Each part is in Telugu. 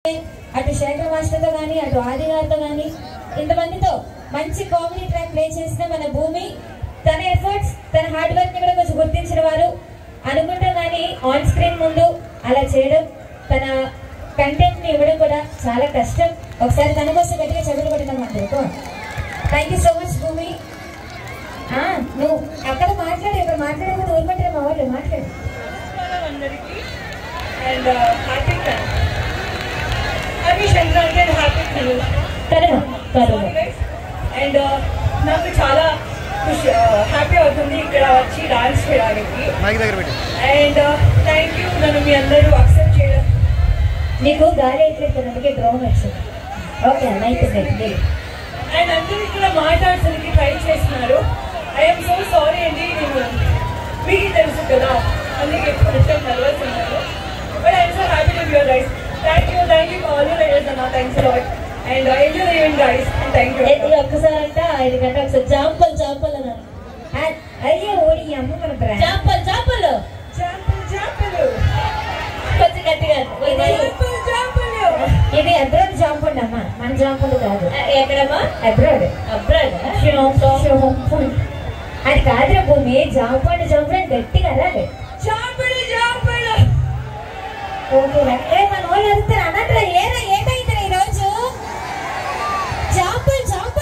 అటు శేఖర్ మాస్టర్తో కానీ అటు ఆది గారితో కానీ ఇంతమందితో మంచి కామెడీ ట్రాక్ ప్లే చేసిన మన భూమి తన ఎఫర్ట్స్ తన హార్డ్ వర్క్ ని కూడా కొంచెం గుర్తించిన వారు అనుకుంటాం కానీ ఆన్ స్క్రీన్ ముందు అలా చేయడం తన కంటెంట్ ని ఇవ్వడం కూడా చాలా కష్టం ఒకసారి తన కోసం గట్టిగా చెవులు కొట్టినాం అందరికీ థ్యాంక్ యూ సో మచ్ భూమి ఆ, నువ్వు అక్కడ మాట్లాడు ఇక్కడ మాట్లాడకపోతే ఊరుకుంటారు మా వాళ్ళు మాట్లాడు నమస్కారం అందరికీ and happy happy Sankranti and happy Kanuma కరుణ కరుణ అండ్ నాకు చాలా ఖుషి హ్యాపీ అవుతుంది ఇక్కడ వచ్చి డాన్స్ చేయడానికి మైక్ దగ్గర పెట్టి అండ్ థ్యాంక్ యూ నన్ను మీ అందరూ అక్సెప్ట్ చేయడం నీకు గాలి ఎట్లేదు అందుకే డ్రోన్ వచ్చింది ఓకే అయిపోయింది అండ్ అందరూ ఇక్కడ మాట్లాడడానికి ట్రై చేస్తున్నారు ఐఎమ్ సో సారీ అండి నేను మీకు తెలుసు కదా అందుకే కొంచెం నర్వస్ ఉన్నాను but I'm so happy to your guys thank you thank you all you riders అన్న thanks lot and enjoy event guys thank you ఇది ఒక్కసారి అంట ఐదు గంటల ఒకసారి జాంపల్ జాంపల్ అన్నారు ఆ- అయ్యే ఓడి ఈ అమ్మ మన బ్రాండ్ జాంపల్ జాంపల్ జాంపులు జాంపులు కొంచెం గట్టిగా ఇది జాంపులు జాంపులు ఇది అబ్రాడ్ జాంపల్ అమ్మ మన జాంపల్ కాదు ఎక్కడమ్మా అబ్రాడ్ అబ్రాడ్ అది కాదురా భూమి జాంపల్ జాంపల్ అని గట్టిగా రాదు జాంపులు జాంపులు ఓకే రా. ఏ మన వాళ్ళు అడుగుతారు అన్నట్రా ఏరా ఏటైతారు ఈ రోజు జాంపల్ జాంపల్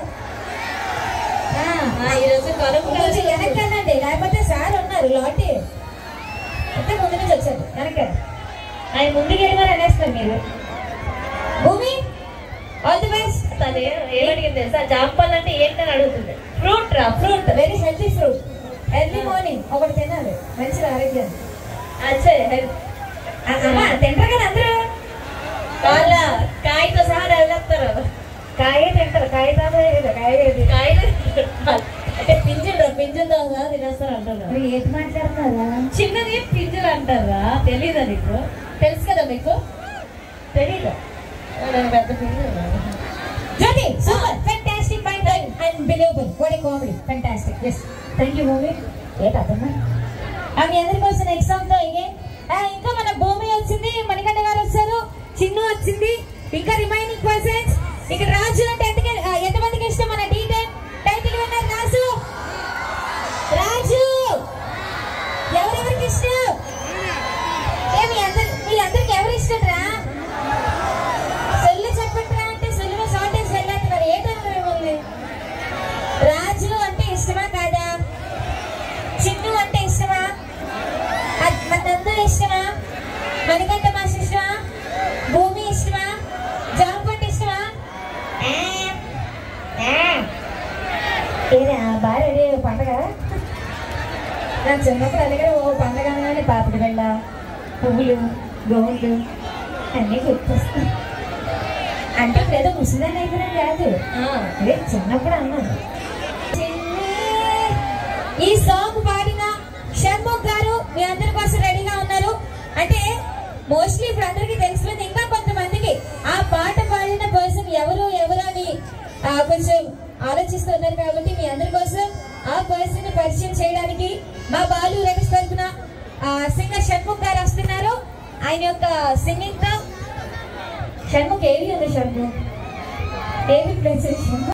ఈరోజు కరువు కొంచెం వెనక్కి అనండి లేకపోతే సార్ ఉన్నారు లాటి అంతే ముందు నుంచి వచ్చారు వెనక ఆయన ముందుకు వెళ్ళి మరి అనేస్తారు మీరు భూమి ఆల్ ది బెస్ట్ తను ఏ- ఏమడిగింది తెలుసా జాంపల్ అంటే ఏంటని అడుగుతుంది ఫ్రూట్ రా fruit very healthy fruit early morning ఒకటి తినాలి మంచిది ఆరోగ్యం అచ్చే అమ్మా తింటారు కదా అందరూ వాళ్ళ కాయతో సహా వెళ్ళేస్తారు కాయ తింటారు కాయ తాగే కదా కాయ ఏది? కాయలు అంటే పింజలు పింజలతో సహా తినేస్తారు అంటున్నారు మీరు ఏది మాట్లాడుతున్నారా చిన్నది పింజలు అంటారా తెలీదా నీకు తెలుసు కదా మీకు తెలీదా నేను పెద్ద పింజలు Jyothi super fantastic fine time and believable what a comedy fantastic yes thank you movie ఏ కదమ్మా ఆ మీ అందరికి వచ్చిన ఎగ్జామ్ తో ఇగే ఆ, ఇంకా మన భూమి వచ్చింది మణికంఠ గారు వచ్చారు చిన్ను వచ్చింది ఇంకా రిమైనింగ్ పర్సన్స్ ఇక్కడ రాజు అంటే ఎంత ఎంతమందికి ఇష్టం మన Dhee time title winner Raju Raju ఎవరెవరికి ఇష్టం ఏ మీ అందరి మీ అందరికి ఎవరు ఇష్టం రా సెల్లు చెప్పట్రా అంటే సెల్లులో షార్టేజ్ వెళ్ళేస్తున్నారు ఏంటన్నారు మిమ్మల్ని రాజు అంటే ఇష్టమా కాదా చిన్ను అంటే ఇష్టమా అద్- మన నందు ఇష్టమా మణికంఠ మాస్ ఇష్టమా భూమి ఇష్టమా జాంపు అంటే ఇష్టమా ఆ, ఆ. ఏరా బాగా రెడీ పండగ నాకు చిన్నప్పుడు అలాగే ఓ పండగ అనగానే పాపిడి వెళ్ళ పువ్వులు గోవులు అన్నీ గుర్తొస్తాయి అంటే ఇప్పుడు ఏదో ముసలిదాన్ని అయిపోయినా కాదు అదే చిన్నప్పుడు అన్నాను ఈ సాంగ్ పాడిన షణ్ముఖ్ గారు మీ అందరి కోసం రెడీగా ఉన్నారు అంటే మోస్ట్లీ ఇప్పుడు అందరికీ తెలిసిపోయింది ఇంకా కొంతమందికి ఆ పాట పాడిన పర్సన్ ఎవరు ఎవరు అని ఆ, కొంచెం ఆలోచిస్తున్నారు కాబట్టి మీ అందరి కోసం ఆ పర్సన్ పరిచయం చేయడానికి మా బాలు రేఖస్ తరఫున సింగర్ షణ్ముఖ్ గారు వస్తున్నారు ఆయన యొక్క సింగింగ్ తో షణ్ముఖ్ ఏవి ఉంది షణ్ముఖ్ ఏవి ప్లేస్